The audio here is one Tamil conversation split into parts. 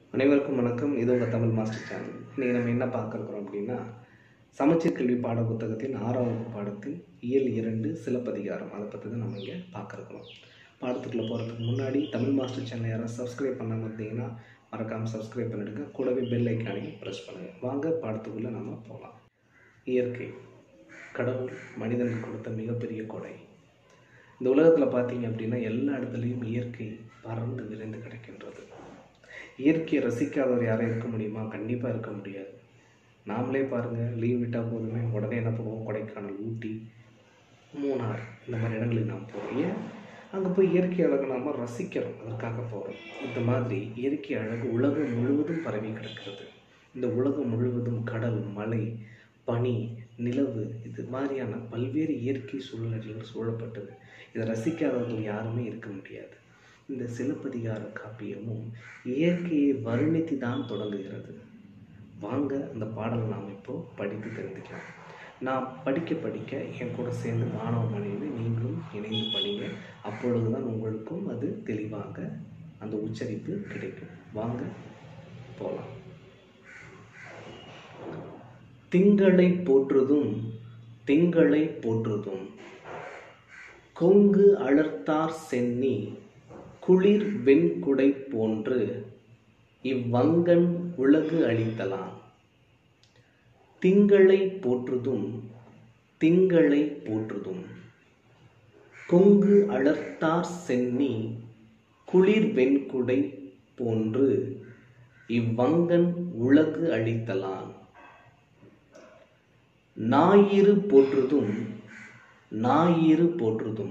அனைவருக்கும் வணக்கம் இது உங்கள் தமிழ் மாஸ்டர் சேனல் இன்றைக்கி நம்ம என்ன பார்க்க இருக்கிறோம் அப்படின்னா சமச்சீர் கல்வி பாட புத்தகத்தின் ஆறாம் வகுப்பு பாடத்தில் இயல் இரண்டு சிலப்பதிகாரம் அதை பற்றி தான் நம்ம இங்கே பார்க்க இருக்கிறோம் பாடத்துக்குள்ளே போகிறதுக்கு முன்னாடி தமிழ் மாஸ்டர் சேனல் யாராவது சப்ஸ்கிரைப் பண்ணாமல் இருந்தீங்கன்னா மறக்காமல் சப்ஸ்கிரைப் பண்ணிடுங்க கூடவே பெல் ஐக்கானையும் ப்ரெஸ் பண்ணுங்கள் வாங்க பாடத்துக்குள்ளே நம்ம போகலாம் இயற்கை கடவுள் மனிதனுக்கு கொடுத்த மிகப்பெரிய கொடை இந்த உலகத்தில் பார்த்தீங்க அப்படின்னா எல்லா இடத்துலையும் இயற்கை பறந்து விரைந்து கிடைக்கின்றது இயற்கையை ரசிக்காதவர் யாரும் இருக்க முடியுமா கண்டிப்பாக இருக்க முடியாது நாமளே பாருங்கள் லீவ் விட்டால் போதுமே உடனே என்ன பண்ணுவோம் கொடைக்கானல் ஊட்டி மூணார் இந்த மாதிரி இடங்களுக்கு நாம் போகிறோம் ஏன் அங்கே போய் இயற்கை அழகை நாம் ரசிக்கிறோம் அதற்காக போகிறோம் இந்த மாதிரி இயற்கை அழகு உலகம் முழுவதும் பரவி கிடக்கிறது இந்த உலகம் முழுவதும் கடல் மலை பனி நிலவு இது மாதிரியான பல்வேறு இயற்கை சூழ்நிலைகள் சூழப்பட்டது இதை ரசிக்காதவர்கள் யாருமே இருக்க முடியாது இந்த சிலப்பதிகார காப்பியமும் இயற்கையை வர்ணித்து தான் தொடங்குகிறது வாங்க அந்த பாடலை நாம் இப்போ படித்து தெரிந்துக்கலாம் நான் படிக்க படிக்க என் கூட சேர்ந்து மாணவ மனைவி நீங்களும் இணைந்து படிங்க அப்பொழுது தான் உங்களுக்கும் அது தெளிவாக அந்த உச்சரிப்பு கிடைக்கும் வாங்க போகலாம் திங்களை போற்றுதும் திங்களை போற்றுதும் கொங்கு அழற்தார் சென்னி குளிர் வெண்குடை போன்று இவ்வங்கன் உலகு அளித்தலான் திங்களை போற்றுதும் திங்களை போற்றுதும் கொங்கு அழற்தார் சென்னி குளிர் வெண்குடை போன்று இவ்வங்கன் உலகு அளித்தலான் ஞாயிறு போற்றுதும் ஞாயிறு போற்றுதும்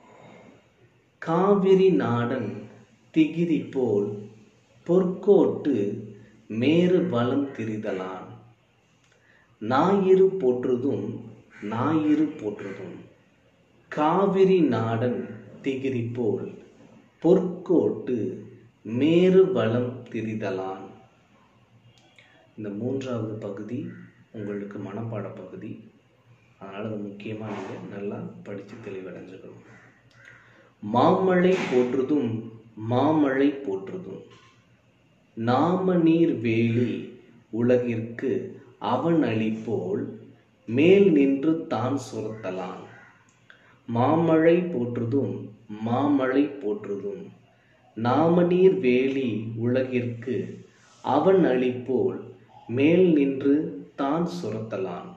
காவிரி நாடன் திகிரி போல் பொற்கோட்டு மேறு வளம் திரிதலான் ஞாயிறு போற்றுதும் ஞாயிறு போற்றுதும் காவிரி நாடன் திகிரி போல் பொற்கோட்டு மேறு வளம் திரிதலான் இந்த மூன்றாவது பகுதி உங்களுக்கு மனப்பாட பகுதி அதனால் அது முக்கியமாக நீங்கள் நல்லா படித்து தெளிவடைஞ்சுக்கணும் மாமழை போற்றுதும் மாமழை போற்றுதும் நாம நீர் வேலி உலகிற்கு அவன் அளிப்போல் மேல் நின்று தான் சுரத்தலான் மாமழை போற்றுதும் மாமழை போற்றுதும் நாமநீர் வேலி உலகிற்கு அவன் அளிப்போல் மேல் நின்று தான் சுரத்தலான்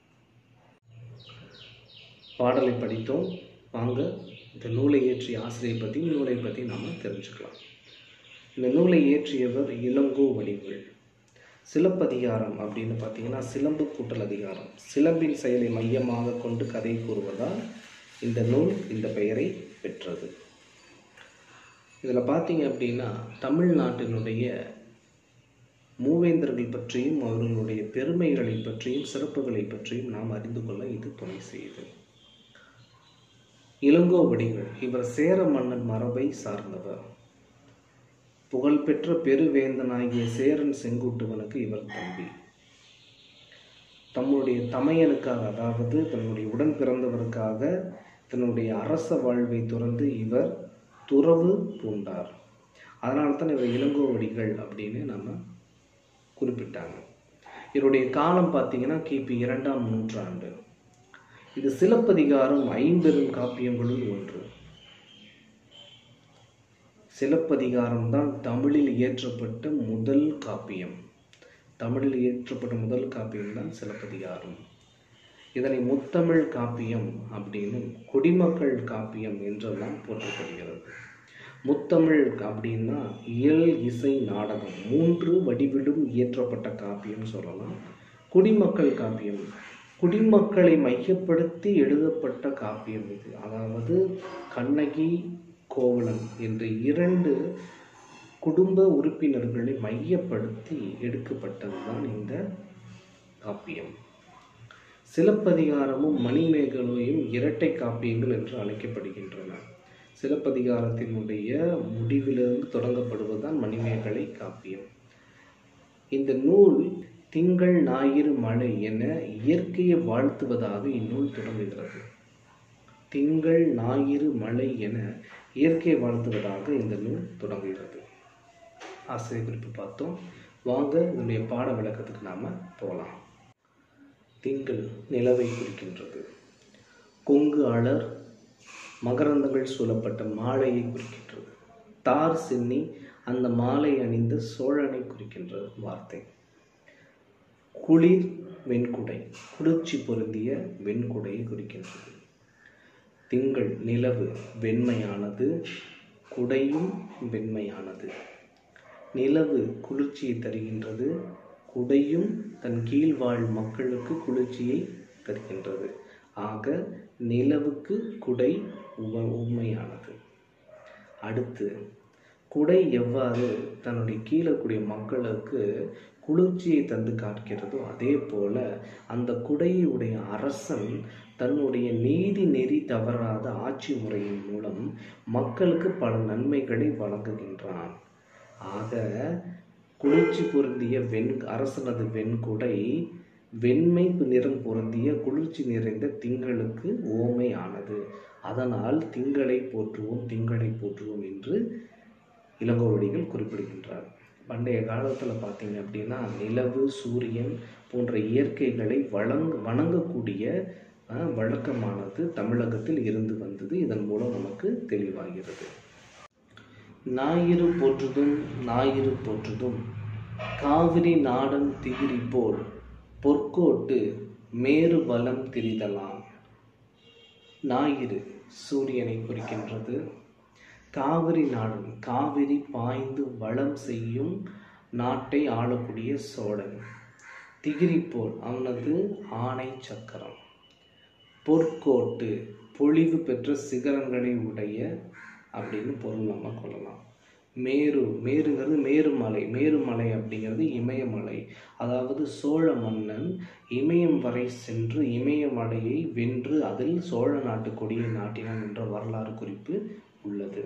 பாடலை படித்தோம் வாங்க இந்த நூலை இயற்றிய ஆசிரியை பற்றி நூலை பற்றி நாம் தெரிஞ்சுக்கலாம் இந்த நூலை இயற்றியவர் இளங்கோ வடிவுகள் சிலப்பதிகாரம் அப்படின்னு பார்த்தீங்கன்னா சிலம்பு கூட்டல் அதிகாரம் சிலம்பின் செயலை மையமாக கொண்டு கதை கூறுவதால் இந்த நூல் இந்த பெயரை பெற்றது இதில் பார்த்தீங்க அப்படின்னா தமிழ்நாட்டினுடைய மூவேந்தர்கள் பற்றியும் அவர்களுடைய பெருமைகளை பற்றியும் சிறப்புகளை பற்றியும் நாம் அறிந்து கொள்ள இது துணை செய்யுது இளங்கோவடிகள் இவர் சேர மன்னன் மரபை சார்ந்தவர் புகழ்பெற்ற பெருவேந்தனாகிய சேரன் செங்குட்டுவனுக்கு இவர் தம்பி தம்முடைய தமையனுக்காக அதாவது தன்னுடைய உடன் பிறந்தவருக்காக தன்னுடைய அரச வாழ்வை துறந்து இவர் துறவு பூண்டார் அதனால தான் இவர் இளங்கோவடிகள் அப்படின்னு நம்ம குறிப்பிட்டாங்க இவருடைய காலம் பார்த்தீங்கன்னா கிபி இரண்டாம் நூற்றாண்டு இது சிலப்பதிகாரம் ஐம்பெரும் காப்பியங்களுள் ஒன்று சிலப்பதிகாரம் தான் தமிழில் இயற்றப்பட்ட முதல் காப்பியம் தமிழில் இயற்றப்பட்ட முதல் காப்பியம் தான் சிலப்பதிகாரம் இதனை முத்தமிழ் காப்பியம் அப்படின்னும் குடிமக்கள் காப்பியம் என்றெல்லாம் போற்றப்படுகிறது முத்தமிழ் அப்படின்னா இயல் இசை நாடகம் மூன்று வடிவிலும் இயற்றப்பட்ட காப்பியம் சொல்லலாம் குடிமக்கள் காப்பியம் குடிமக்களை மையப்படுத்தி எழுதப்பட்ட காப்பியம் இது அதாவது கண்ணகி கோவலன் என்ற இரண்டு குடும்ப உறுப்பினர்களை மையப்படுத்தி எடுக்கப்பட்டது தான் இந்த காப்பியம் சிலப்பதிகாரமும் மணிமேகலையும் இரட்டை காப்பியங்கள் என்று அழைக்கப்படுகின்றன சிலப்பதிகாரத்தினுடைய முடிவிலிருந்து தொடங்கப்படுவதுதான் மணிமேகலை காப்பியம் இந்த நூல் திங்கள் ஞாயிறு மழை என இயற்கையை வாழ்த்துவதாக இந்நூல் தொடங்குகிறது திங்கள் ஞாயிறு மழை என இயற்கையை வாழ்த்துவதாக இந்த நூல் தொடங்குகிறது ஆசிரியர் குறிப்பு பார்த்தோம் வாங்க இதனுடைய பாட விளக்கத்துக்கு நாம் போகலாம் திங்கள் நிலவை குறிக்கின்றது கொங்கு அலர் மகரந்தங்கள் சூழப்பட்ட மாலையை குறிக்கின்றது தார் சின்னி அந்த மாலை அணிந்த சோழனை குறிக்கின்ற வார்த்தை குளிர் வெண்குடை குளிர்ச்சி பொருந்திய வெண்குடையை குறிக்கின்றது திங்கள் நிலவு வெண்மையானது குடையும் வெண்மையானது நிலவு குளிர்ச்சியை தருகின்றது குடையும் தன் கீழ் வாழ் மக்களுக்கு குளிர்ச்சியை தருகின்றது ஆக நிலவுக்கு குடை உவ உண்மையானது அடுத்து குடை எவ்வாறு தன்னுடைய கீழே கூடிய மக்களுக்கு குளிர்ச்சியை தந்து காட்கிறதோ அதே போல அந்த குடையுடைய அரசன் தன்னுடைய நீதி நெறி தவறாத ஆட்சி முறையின் மூலம் மக்களுக்கு பல நன்மைகளை வழங்குகின்றான் ஆக குளிர்ச்சி பொருந்திய வெண் அரசனது வெண்குடை வெண்மை நிறம் பொருந்திய குளிர்ச்சி நிறைந்த திங்களுக்கு ஓமை ஆனது அதனால் திங்களை போற்றுவோம் திங்களை போற்றுவோம் என்று இளங்கோவடிகள் குறிப்பிடுகின்றார் பண்டைய காலத்தில் பார்த்தீங்க அப்படின்னா நிலவு சூரியன் போன்ற இயற்கைகளை வழங் வணங்கக்கூடிய அஹ், வழக்கமானது தமிழகத்தில் இருந்து வந்தது இதன் மூலம் நமக்கு தெளிவாகிறது ஞாயிறு போற்றுதும் ஞாயிறு போற்றுதும் காவிரி நாடன் திகிரி போல் பொற்கோட்டு மேரு வலம் திரிதலாம் ஞாயிறு சூரியனை குறிக்கின்றது காவிரி நாடன் காவிரி பாய்ந்து வளம் செய்யும் நாட்டை ஆளக்கூடிய சோழன் திகிரி போல் அவனது ஆணை சக்கரம் பொற்கோட்டு பொழிவு பெற்ற சிகரங்களை உடைய அப்படின்னு பொருள் நம்ம கொள்ளலாம் மேரு மேருங்கிறது மேருமலை மேருமலை அப்படிங்கிறது இமயமலை அதாவது சோழ மன்னன் இமயம் வரை சென்று இமயமலையை வென்று அதில் சோழ நாட்டு கொடியை நாட்டினான் என்ற வரலாறு குறிப்பு உள்ளது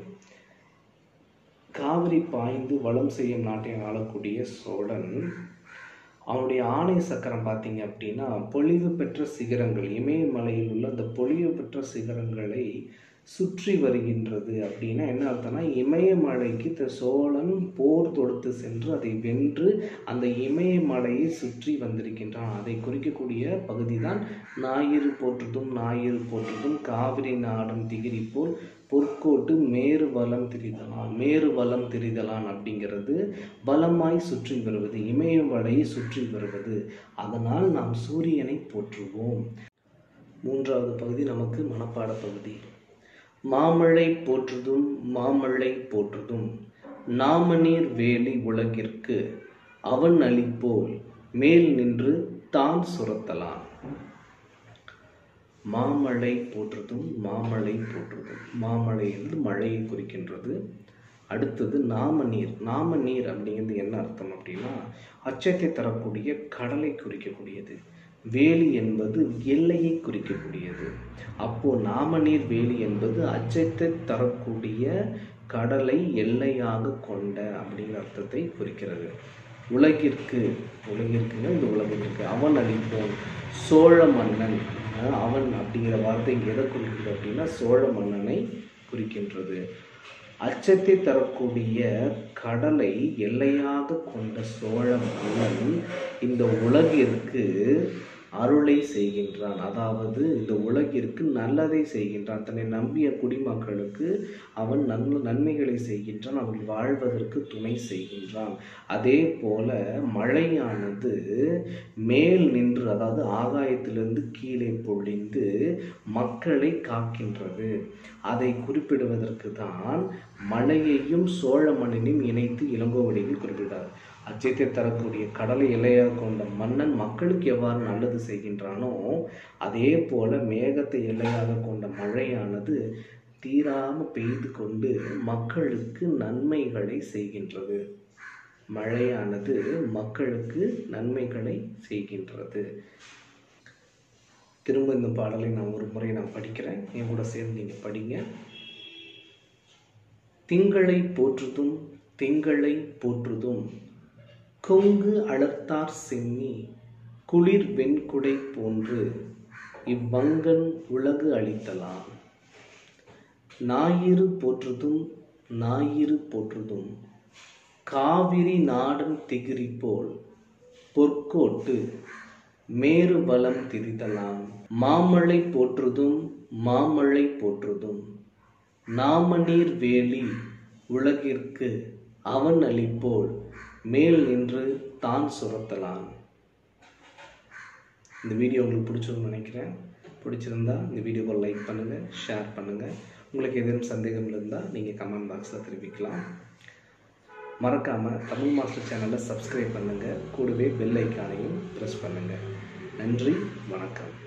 காவிரி பாய்ந்து வளம் செய்யும் நாட்டை ஆளக்கூடிய சோழன் அவனுடைய ஆணை சக்கரம் பார்த்தீங்க அப்படின்னா பொலிவு பெற்ற சிகரங்கள் இமயமலையில் உள்ள அந்த பொலிவு பெற்ற சிகரங்களை சுற்றி வருகின்றது அப்படின்னா என்ன அர்த்தம்னா இமயமலைக்கு த சோழன் போர் தொடுத்து சென்று அதை வென்று அந்த இமயமலையை சுற்றி வந்திருக்கின்றான் அதை குறிக்கக்கூடிய பகுதி தான் ஞாயிறு போற்றுதும் ஞாயிறு போற்றுதும் காவிரி நாடன் திகிரி போல் பொற்கோட்டு மேரு வலம் திரிதலான் மேரு வலம் திரிதலான் அப்படிங்கிறது பலமாய் சுற்றி வருவது இமயமலையை சுற்றி வருவது அதனால் நாம் சூரியனை போற்றுவோம் மூன்றாவது பகுதி நமக்கு மனப்பாட பகுதி மாமழை போற்றுதும் மாமழை போற்றுதும் நாமநீர் வேலி உலகிற்கு அவன் அளிப்போல் மேல் நின்று தான் சுரத்தலான் மாமழை போற்றுதும் மாமழை போற்றுதும் மாமழை என்பது மழையை குறிக்கின்றது அடுத்தது நாமநீர் நாமநீர் அப்படிங்கிறது என்ன அர்த்தம் அப்படின்னா அச்சத்தை தரக்கூடிய கடலை குறிக்கக்கூடியது வேலி என்பது எல்லையை குறிக்கக்கூடியது அப்போ நாமநீர் வேலி என்பது அச்சத்தை தரக்கூடிய கடலை எல்லையாக கொண்ட அப்படிங்கிற அர்த்தத்தை குறிக்கிறது உலகிற்கு உலகிற்குங்க இந்த உலகத்திற்கு அவன் அளிப்போன் சோழ மன்னன் அஹ் அவன் அப்படிங்கிற வார்த்தை இங்கே எதை குறிக்கிறது அப்படின்னா சோழ மன்னனை குறிக்கின்றது அச்சத்தை தரக்கூடிய கடலை எல்லையாக கொண்ட சோழ மன்னன் இந்த உலகிற்கு அருளை செய்கின்றான் அதாவது இந்த உலகிற்கு நல்லதை செய்கின்றான் தன்னை நம்பிய குடிமக்களுக்கு அவன் நன்மை நன்மைகளை செய்கின்றான் அவர்கள் வாழ்வதற்கு துணை செய்கின்றான் அதே போல மழையானது மேல் நின்று அதாவது ஆகாயத்திலிருந்து கீழே பொழிந்து மக்களை காக்கின்றது அதை குறிப்பிடுவதற்கு தான் மழையையும் சோழ மண்ணினையும் இணைத்து இளங்கோவடிகள் குறிப்பிட்டார் அச்சத்தை தரக்கூடிய கடலை எல்லையாக கொண்ட மன்னன் மக்களுக்கு எவ்வாறு நல்லது செய்கின்றானோ அதே போல மேகத்தை எல்லையாக கொண்ட மழையானது தீராம பெய்து கொண்டு மக்களுக்கு நன்மைகளை செய்கின்றது மழையானது மக்களுக்கு நன்மைகளை செய்கின்றது திரும்ப இந்த பாடலை நான் ஒரு முறை நான் படிக்கிறேன் என் கூட சேர்ந்து நீங்கள் படிங்க திங்களை போற்றுதும் திங்களை போற்றுதும் கொங்கு அளர்த்தார் சென்னி குளிர் வெண்குடை போன்று இவ்வங்கன் உலகு அளித்தலாம் ஞாயிறு போற்றுதும் ஞாயிறு போற்றுதும் காவிரி நாடன் திகிரி போல் பொற்கோட்டு மேரு வலம் திரிதலாம் மாமழை போற்றுதும் மாமழை போற்றுதும் நாமநீர் வேலி உலகிற்கு அவன் அளிப்போல் மேல் நின்று தான் சுரத்தலான் இந்த வீடியோ உங்களுக்கு பிடிச்சிருக்கும்னு நினைக்கிறேன் பிடிச்சிருந்தா இந்த வீடியோவை லைக் பண்ணுங்கள் ஷேர் பண்ணுங்கள் உங்களுக்கு ஏதேனும் சந்தேகம் இருந்தால் நீங்கள் கமெண்ட் பாக்ஸில் தெரிவிக்கலாம் மறக்காமல் தமிழ் மாஸ்டர் சேனலை சப்ஸ்கிரைப் பண்ணுங்கள் கூடவே பெல் ஐக்கானையும் ப்ரெஸ் பண்ணுங்கள் நன்றி வணக்கம்